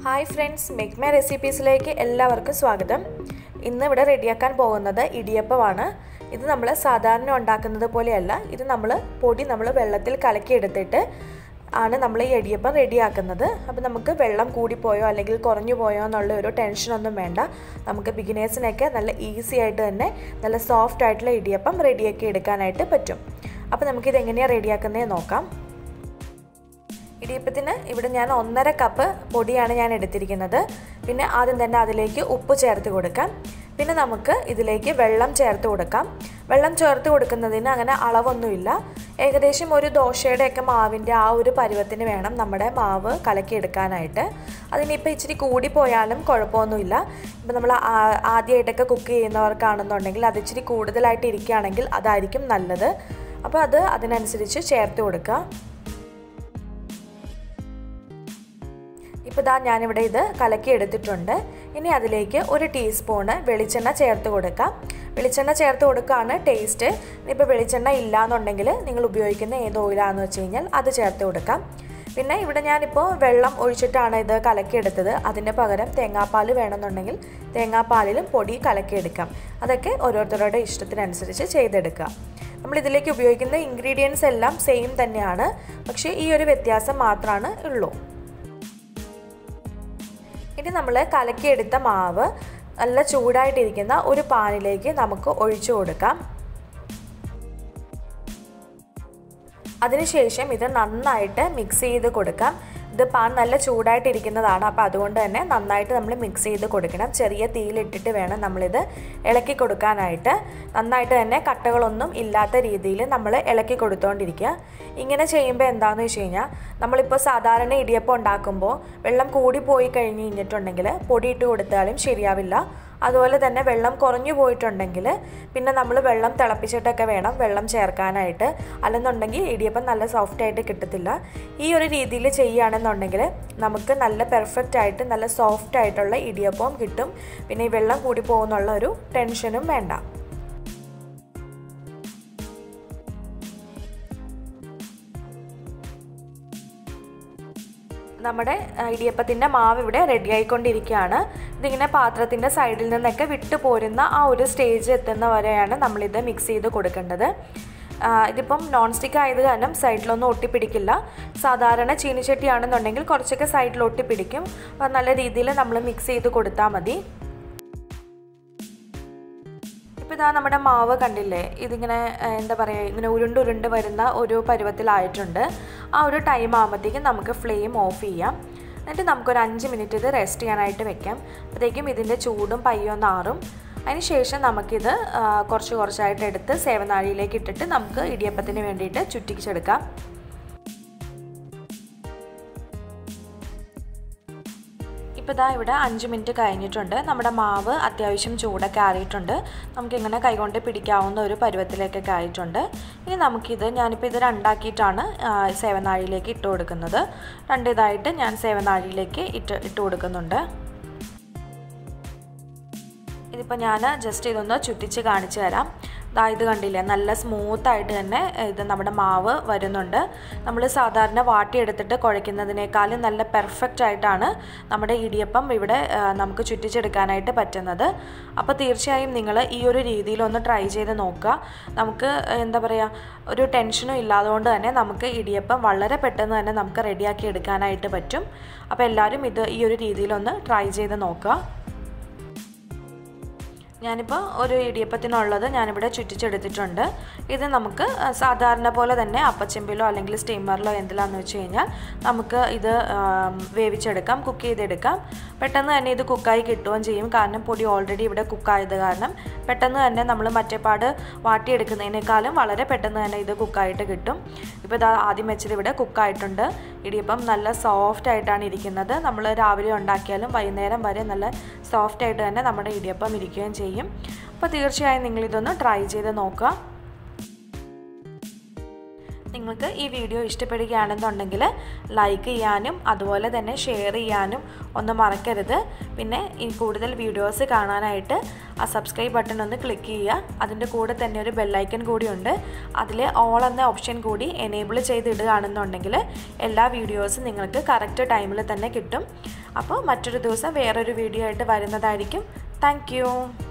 hi friends make my റെസിപ്പീസിലേക്ക് എല്ലാവർക്കും സ്വാഗതം ഇന്ന് ഇവിടെ റെഡിയാക്കാൻ പോകുന്നത് ഇടിയപ്പമാണ് ഇത് നമ്മൾ സാധാരണ ഉണ്ടാക്കുന്നത് പോലെയല്ല ഇത് നമ്മൾ പൊടി നമ്മൾ വെള്ളത്തിൽ കലക്കിയെടുത്തിട്ട് ആണ് നമ്മൾ ഈ ഇടിയപ്പം റെഡിയാക്കുന്നത് അപ്പോൾ നമുക്ക് വെള്ളം കൂടിപ്പോയോ അല്ലെങ്കിൽ കുറഞ്ഞു പോയോ എന്നുള്ള ഒരു ടെൻഷനൊന്നും വേണ്ട നമുക്ക് ബിഗിനേഴ്സിനൊക്കെ നല്ല ഈസി ആയിട്ട് തന്നെ നല്ല സോഫ്റ്റ് ആയിട്ടുള്ള ഇടിയപ്പം റെഡിയാക്കി എടുക്കാനായിട്ട് പറ്റും അപ്പോൾ നമുക്കിത് എങ്ങനെയാണ് റെഡിയാക്കുന്നത് നോക്കാം ഇടിയപ്പത്തിന് ഇവിടെ ഞാൻ ഒന്നര കപ്പ് പൊടിയാണ് ഞാൻ എടുത്തിരിക്കുന്നത് പിന്നെ ആദ്യം തന്നെ അതിലേക്ക് ഉപ്പ് ചേർത്ത് കൊടുക്കാം പിന്നെ നമുക്ക് ഇതിലേക്ക് വെള്ളം ചേർത്ത് കൊടുക്കാം വെള്ളം ചേർത്ത് കൊടുക്കുന്നതിന് അങ്ങനെ അളവൊന്നുമില്ല ഏകദേശം ഒരു ദോശയുടെയൊക്കെ മാവിൻ്റെ ആ ഒരു പരുവത്തിന് വേണം നമ്മുടെ മാവ് കലക്കിയെടുക്കാനായിട്ട് അതിനിപ്പോൾ ഇച്ചിരി കൂടിപ്പോയാലും കുഴപ്പമൊന്നുമില്ല ഇപ്പം നമ്മൾ ആദ്യമായിട്ടൊക്കെ കുക്ക് ചെയ്യുന്നവർക്കാണെന്നുണ്ടെങ്കിൽ അത് ഇച്ചിരി കൂടുതലായിട്ട് ഇരിക്കുകയാണെങ്കിൽ അതായിരിക്കും നല്ലത് അപ്പോൾ അത് അതിനനുസരിച്ച് ചേർത്ത് കൊടുക്കുക ഇപ്പോൾ ഇതാ ഞാനിവിടെ ഇത് കലക്കി എടുത്തിട്ടുണ്ട് ഇനി അതിലേക്ക് ഒരു ടീസ്പൂണ് വെളിച്ചെണ്ണ ചേർത്ത് കൊടുക്കാം വെളിച്ചെണ്ണ ചേർത്ത് കൊടുക്കുകയാണ് ടേസ്റ്റ് ഇപ്പോൾ വെളിച്ചെണ്ണ ഇല്ലയെന്നുണ്ടെങ്കിൽ നിങ്ങൾ ഉപയോഗിക്കുന്ന ഏത് ഓയിലാണെന്ന് വെച്ച് കഴിഞ്ഞാൽ അത് ചേർത്ത് കൊടുക്കാം പിന്നെ ഇവിടെ ഞാനിപ്പോൾ വെള്ളം ഒഴിച്ചിട്ടാണ് ഇത് കലക്കിയെടുത്തത് അതിന് പകരം തേങ്ങാപ്പാൽ വേണമെന്നുണ്ടെങ്കിൽ തേങ്ങാപ്പാലിലും പൊടി കലക്കിയെടുക്കാം അതൊക്കെ ഓരോരുത്തരുടെ ഇഷ്ടത്തിനനുസരിച്ച് ചെയ്തെടുക്കുക നമ്മൾ ഇതിലേക്ക് ഉപയോഗിക്കുന്ന ഇൻഗ്രീഡിയൻസ് എല്ലാം സെയിം തന്നെയാണ് പക്ഷേ ഈ ഒരു വ്യത്യാസം മാത്രമാണ് ഉള്ളൂ ഇനി നമ്മൾ കലക്കിയെടുത്ത മാവ് നല്ല ചൂടായിട്ടിരിക്കുന്ന ഒരു പാനിലേക്ക് നമുക്ക് ഒഴിച്ചു കൊടുക്കാം അതിനുശേഷം ഇത് നന്നായിട്ട് മിക്സ് ചെയ്ത് കൊടുക്കാം ഇത് പാൻ നല്ല ചൂടായിട്ടിരിക്കുന്നതാണ് അപ്പോൾ അതുകൊണ്ട് തന്നെ നന്നായിട്ട് നമ്മൾ മിക്സ് ചെയ്ത് കൊടുക്കണം ചെറിയ തീയിലിട്ടിട്ട് വേണം നമ്മളിത് ഇളക്കി കൊടുക്കാനായിട്ട് നന്നായിട്ട് തന്നെ കട്ടകളൊന്നും ഇല്ലാത്ത രീതിയിൽ നമ്മൾ ഇളക്കി കൊടുത്തുകൊണ്ടിരിക്കുക ഇങ്ങനെ ചെയ്യുമ്പോൾ എന്താണെന്ന് വെച്ച് കഴിഞ്ഞാൽ നമ്മളിപ്പോൾ സാധാരണ ഇടിയപ്പം ഉണ്ടാക്കുമ്പോൾ വെള്ളം കൂടി പോയി കഴിഞ്ഞ് കഴിഞ്ഞിട്ടുണ്ടെങ്കിൽ പൊടിയിട്ട് കൊടുത്താലും ശരിയാവില്ല അതുപോലെ തന്നെ വെള്ളം കുറഞ്ഞു പോയിട്ടുണ്ടെങ്കിൽ പിന്നെ നമ്മൾ വെള്ളം തിളപ്പിച്ചിട്ടൊക്കെ വേണം വെള്ളം ചേർക്കാനായിട്ട് അല്ലെന്നുണ്ടെങ്കിൽ ഇടിയപ്പം നല്ല സോഫ്റ്റ് ആയിട്ട് കിട്ടത്തില്ല ഈ ഒരു രീതിയിൽ ചെയ്യുകയാണെന്നുണ്ടെങ്കിൽ നമുക്ക് നല്ല പെർഫെക്റ്റ് ആയിട്ട് നല്ല സോഫ്റ്റ് ആയിട്ടുള്ള ഇടിയപ്പവും കിട്ടും പിന്നെ ഈ വെള്ളം കൂടി പോകുന്നുള്ള ഒരു ടെൻഷനും വേണ്ട നമ്മുടെ ഇടിയപ്പത്തിൻ്റെ മാവ് ഇവിടെ റെഡി ആയിക്കൊണ്ടിരിക്കുകയാണ് ഇതിങ്ങനെ പാത്രത്തിൻ്റെ സൈഡിൽ നിന്നൊക്കെ വിട്ടു പോരുന്ന ആ ഒരു സ്റ്റേജ് എത്തുന്ന വരെയാണ് നമ്മളിത് മിക്സ് ചെയ്ത് കൊടുക്കേണ്ടത് ഇതിപ്പം നോൺ സ്റ്റിക്ക് ആയത് കാരണം സൈഡിലൊന്നും ഒട്ടിപ്പിടിക്കില്ല സാധാരണ ചീനിച്ചട്ടിയാണെന്നുണ്ടെങ്കിൽ കുറച്ചൊക്കെ സൈഡിൽ ഒട്ടിപ്പിടിക്കും അപ്പം നല്ല രീതിയിൽ നമ്മൾ മിക്സ് ചെയ്ത് കൊടുത്താൽ മതി ഇപ്പോൾ ഇതാ നമ്മുടെ മാവ് കണ്ടില്ലേ ഇതിങ്ങനെ എന്താ പറയുക ഇങ്ങനെ ഉരുണ്ട് ഉരുണ്ട് വരുന്ന ഒരു പരുവത്തിലായിട്ടുണ്ട് ആ ഒരു ടൈം ആകുമ്പോഴത്തേക്കും നമുക്ക് ഫ്ലെയിം ഓഫ് ചെയ്യാം എന്നിട്ട് നമുക്കൊരു അഞ്ച് മിനിറ്റ് ഇത് റെസ്റ്റ് ചെയ്യാനായിട്ട് വെക്കാം അപ്പോഴത്തേക്കും ഇതിൻ്റെ ചൂടും പയ്യൊന്ന് ആറും അതിന് ശേഷം നമുക്കിത് കുറച്ച് കുറച്ചായിട്ട് എടുത്ത് സേവനാഴിയിലേക്ക് ഇട്ടിട്ട് നമുക്ക് ഇടിയപ്പത്തിന് വേണ്ടിയിട്ട് ചുറ്റിച്ചെടുക്കാം ഇപ്പോൾ ഇതാ ഇവിടെ അഞ്ച് മിനിറ്റ് കഴിഞ്ഞിട്ടുണ്ട് നമ്മുടെ മാവ് അത്യാവശ്യം ചൂടൊക്കെ ആറിയിട്ടുണ്ട് നമുക്കിങ്ങനെ കൈകൊണ്ട് പിടിക്കാവുന്ന ഒരു പരുവത്തിലേക്കൊക്കെ ആയിട്ടുണ്ട് ഇനി നമുക്കിത് ഞാനിപ്പോൾ ഇത് രണ്ടാക്കിയിട്ടാണ് സേവനാഴിയിലേക്ക് ഇട്ട് കൊടുക്കുന്നത് രണ്ട് ഇതായിട്ട് ഞാൻ സേവനാഴിയിലേക്ക് ഇട്ട് ഇട്ട് കൊടുക്കുന്നുണ്ട് ഇതിപ്പോൾ ഞാൻ ജസ്റ്റ് ഇതൊന്ന് ചുറ്റിച്ച് കാണിച്ചു തരാം ദാ ഇത് കണ്ടില്ലേ നല്ല സ്മൂത്തായിട്ട് തന്നെ ഇത് നമ്മുടെ മാവ് വരുന്നുണ്ട് നമ്മൾ സാധാരണ വാട്ടിയെടുത്തിട്ട് കുഴയ്ക്കുന്നതിനേക്കാളും നല്ല പെർഫെക്റ്റ് ആയിട്ടാണ് നമ്മുടെ ഇടിയപ്പം ഇവിടെ നമുക്ക് ചുറ്റിച്ചെടുക്കാനായിട്ട് പറ്റുന്നത് അപ്പോൾ തീർച്ചയായും നിങ്ങൾ ഈ ഒരു രീതിയിലൊന്ന് ട്രൈ ചെയ്ത് നോക്കുക നമുക്ക് എന്താ പറയുക ഒരു ടെൻഷനും ഇല്ലാതുകൊണ്ട് തന്നെ നമുക്ക് ഇടിയപ്പം വളരെ പെട്ടെന്ന് തന്നെ നമുക്ക് റെഡിയാക്കി എടുക്കാനായിട്ട് പറ്റും അപ്പോൾ എല്ലാവരും ഇത് ഈ ഒരു രീതിയിലൊന്ന് ട്രൈ ചെയ്ത് നോക്കുക ഞാനിപ്പോൾ ഒരു ഇടിയപ്പത്തിനുള്ളത് ഞാനിവിടെ ചുറ്റിച്ചെടുത്തിട്ടുണ്ട് ഇത് നമുക്ക് സാധാരണ പോലെ തന്നെ അപ്പച്ചെമ്പിലോ അല്ലെങ്കിൽ സ്റ്റീമറിലോ എന്തിലാന്ന് വെച്ച് കഴിഞ്ഞാൽ നമുക്ക് ഇത് വേവിച്ചെടുക്കാം കുക്ക് ചെയ്തെടുക്കാം പെട്ടെന്ന് തന്നെ ഇത് കുക്കായി കിട്ടുകയും ചെയ്യും കാരണം പൊടി ഓൾറെഡി ഇവിടെ കുക്കായത് കാരണം പെട്ടെന്ന് തന്നെ നമ്മൾ മറ്റേപ്പാട് വാട്ടിയെടുക്കുന്നതിനേക്കാളും വളരെ പെട്ടെന്ന് തന്നെ ഇത് കുക്കായിട്ട് കിട്ടും ഇപ്പോൾ ഇത് ആദ്യം വെച്ചത് ഇവിടെ കുക്കായിട്ടുണ്ട് ഇടിയപ്പം നല്ല സോഫ്റ്റ് ആയിട്ടാണ് ഇരിക്കുന്നത് നമ്മൾ രാവിലെ ഉണ്ടാക്കിയാലും വൈകുന്നേരം വരെ നല്ല സോഫ്റ്റ് ആയിട്ട് തന്നെ നമ്മുടെ ഇടിയപ്പം ഇരിക്കുകയും ചെയ്യും അപ്പോൾ തീർച്ചയായും നിങ്ങളിതൊന്ന് ട്രൈ ചെയ്ത് നോക്കുക നിങ്ങൾക്ക് ഈ വീഡിയോ ഇഷ്ടപ്പെടുകയാണെന്നുണ്ടെങ്കിൽ ലൈക്ക് ചെയ്യാനും അതുപോലെ തന്നെ ഷെയർ ചെയ്യാനും ഒന്നും മറക്കരുത് പിന്നെ ഈ കൂടുതൽ വീഡിയോസ് കാണാനായിട്ട് ആ സബ്സ്ക്രൈബ് ബട്ടൺ ഒന്ന് ക്ലിക്ക് ചെയ്യുക അതിൻ്റെ കൂടെ തന്നെ ഒരു ബെല്ലൈക്കൺ കൂടിയുണ്ട് അതിൽ ഓൾ എന്ന ഓപ്ഷൻ കൂടി എനേബിൾ ചെയ്തിടുകയാണെന്നുണ്ടെങ്കിൽ എല്ലാ വീഡിയോസും നിങ്ങൾക്ക് കറക്റ്റ് ടൈമിൽ തന്നെ കിട്ടും അപ്പോൾ മറ്റൊരു ദിവസം വേറൊരു വീഡിയോ ആയിട്ട് വരുന്നതായിരിക്കും താങ്ക്